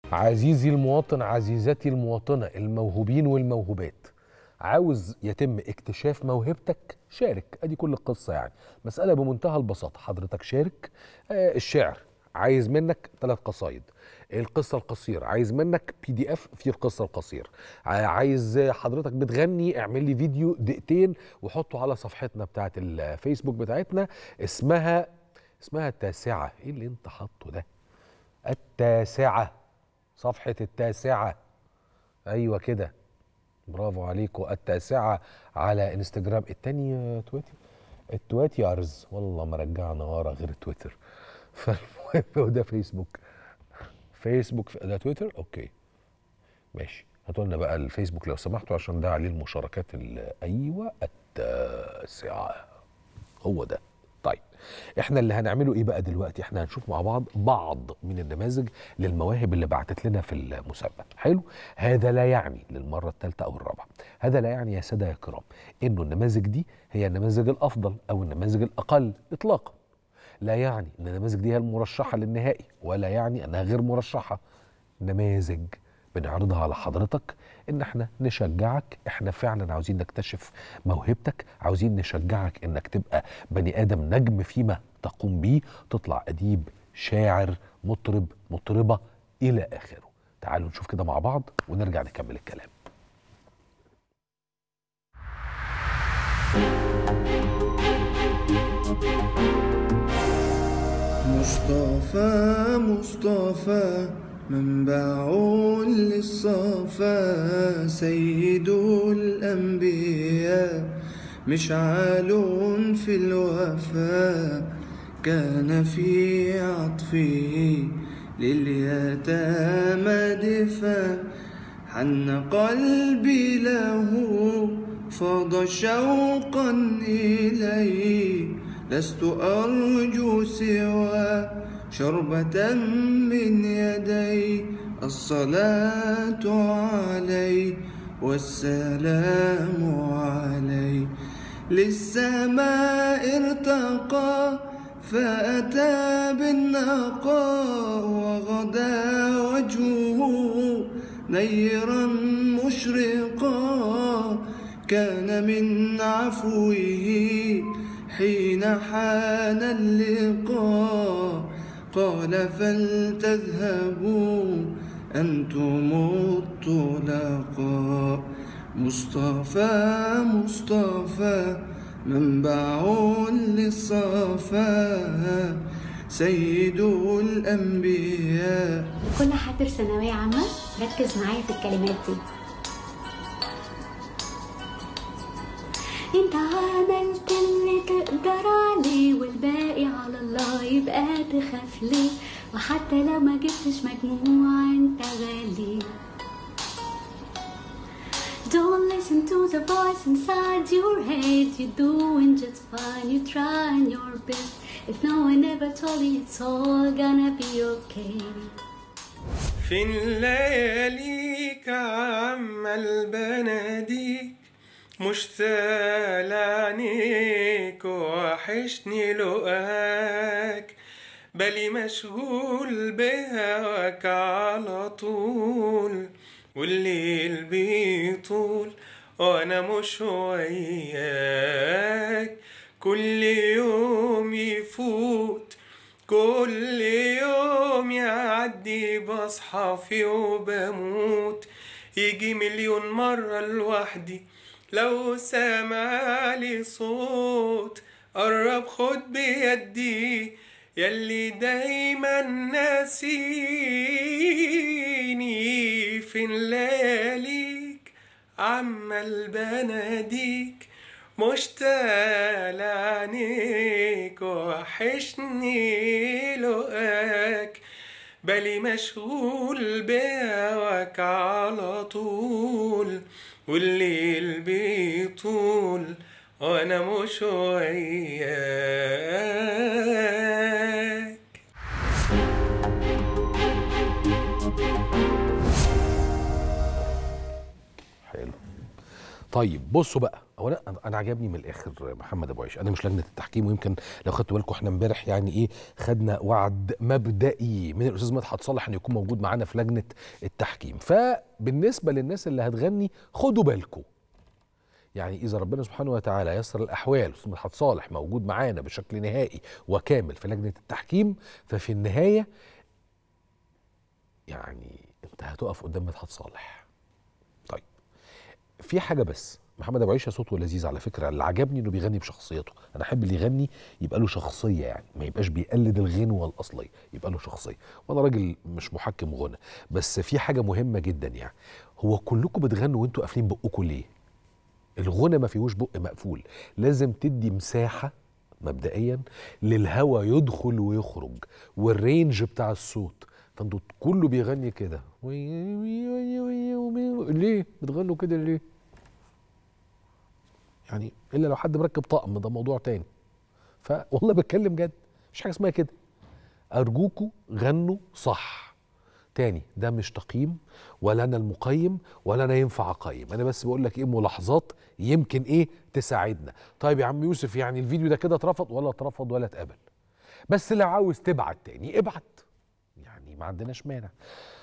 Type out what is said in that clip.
عزيزي المواطن عزيزتي المواطنة الموهوبين والموهوبات عاوز يتم اكتشاف موهبتك شارك ادي كل القصة يعني مسألة بمنتهى البساطة حضرتك شارك آه الشعر عايز منك ثلاث قصايد القصة القصيرة عايز منك بي دي اف في القصة القصيرة ع- عايز حضرتك بتغني اعمل لي فيديو دقيقتين وحطه على صفحتنا بتاعت الفيسبوك بتاعتنا اسمها اسمها التاسعة ايه اللي انت حاطه ده التاسعة صفحة التاسعة أيوة كده برافو عليكم التاسعة على انستجرام التاني تويتر التويتيرز والله ما رجعنا ورا غير تويتر فالمهم هو ده فيسبوك فيسبوك ده تويتر اوكي ماشي هاتوا لنا بقى الفيسبوك لو سمحتوا عشان ده عليه المشاركات ال- ايوه التاسعة هو ده طيب احنا اللي هنعمله ايه بقى دلوقتي احنا هنشوف مع بعض بعض من النماذج للمواهب اللي بعتت لنا في المسابقه حلو هذا لا يعني للمره الثالثه او الرابعه هذا لا يعني يا ساده يا كرام انه النماذج دي هي النماذج الافضل او النماذج الاقل اطلاقا لا يعني ان النماذج دي هي المرشحه للنهائي ولا يعني انها غير مرشحه نماذج بنعرضها على حضرتك ان احنا نشجعك احنا فعلا عاوزين نكتشف موهبتك عاوزين نشجعك انك تبقى بني ادم نجم فيما تقوم بيه تطلع اديب شاعر مطرب مطربه الى اخره تعالوا نشوف كده مع بعض ونرجع نكمل الكلام مصطفى مصطفى منبع للصفا سيد الأنبياء مشعل في الوفا كان في عطفه لليتامى دفا حن قلبي له فاض شوقا إليه لست أرجو سوى شربة من يدي الصلاة عليه والسلام عليه للسماء ارتقى فأتى بالنقاء وغدا وجهه نيرا مشرقا كان من عفوه حين حان اللقاء قال فلتذهبوا أنتم الطلقاء مصطفى مصطفى منبع للصفا سيد الأنبياء كل حاضر ثانوية عامة ركز معايا في الكلمات دي انت عملت اللي تقدر عليه والباقي على الله يبقى تخاف ليه وحتى لو ما جبتش مجموع انت غالي Don't listen to the voice inside your head. You're doing just fine. You're trying your best. If no one ever told you, it's all gonna be okay. فين لياليك عمال بناديك مشتاق لعينيك وحشني لقاك بالي مشغول بهواك على طول والليل بيطول وانا مش وياك كل يوم يفوت كل يوم يعدي بصحى فيه وبموت يجي مليون مرة لوحدي لو سامع لي صوت قرب خد بيدي يلي دايما ناسيني فين لياليك عمال بناديك مشتاق لعينيك وحشني لقاك بالي مشغول بهواك على طول والليل بيطول وانا مش وياك حلو طيب بصوا بقى اولا أنا- انا عجبني من الاخر محمد ابو عيش انا مش لجنه التحكيم ويمكن لو خدتوا بالكم احنا امبارح يعني ايه خدنا وعد مبدئي من الاستاذ مدحت صالح انه يكون موجود معانا في لجنه التحكيم فبالنسبه للناس اللي هتغني خدوا بالكم يعني اذا ربنا سبحانه وتعالى يسر الاحوال استاذ مدحت صالح موجود معانا بشكل نهائي وكامل في لجنه التحكيم ففي النهايه يعني انت هتقف قدام مدحت صالح طيب في حاجه بس محمد ابو عيشه صوته لذيذ على فكره اللي عجبني انه بيغني بشخصيته انا احب اللي يغني يبقى له شخصيه يعني ما يبقاش بيقلد الغنوه الاصليه يبقى له شخصيه وانا راجل مش محكم غنى بس في حاجه مهمه جدا يعني هو كلكم بتغنوا وانتوا قافلين بقكم ليه الغنى ما فيهوش بق مقفول لازم تدي مساحه مبدئيا للهوا يدخل ويخرج والرينج بتاع الصوت فانتوا كله بيغني كده ليه بتغنوا كده ليه يعني الا لو حد مركب طقم ده موضوع تاني فوالله بتكلم جد مش حاجه اسمها كده ارجوكوا غنوا صح تاني ده مش تقييم ولا انا المقيم ولا انا ينفع اقيم انا بس بقول لك ايه ملاحظات يمكن ايه تساعدنا طيب يا عم يوسف يعني الفيديو ده كده اترفض ولا اترفض ولا اتقبل بس لو عاوز تبعت تاني ابعت يعني ما عندناش مانع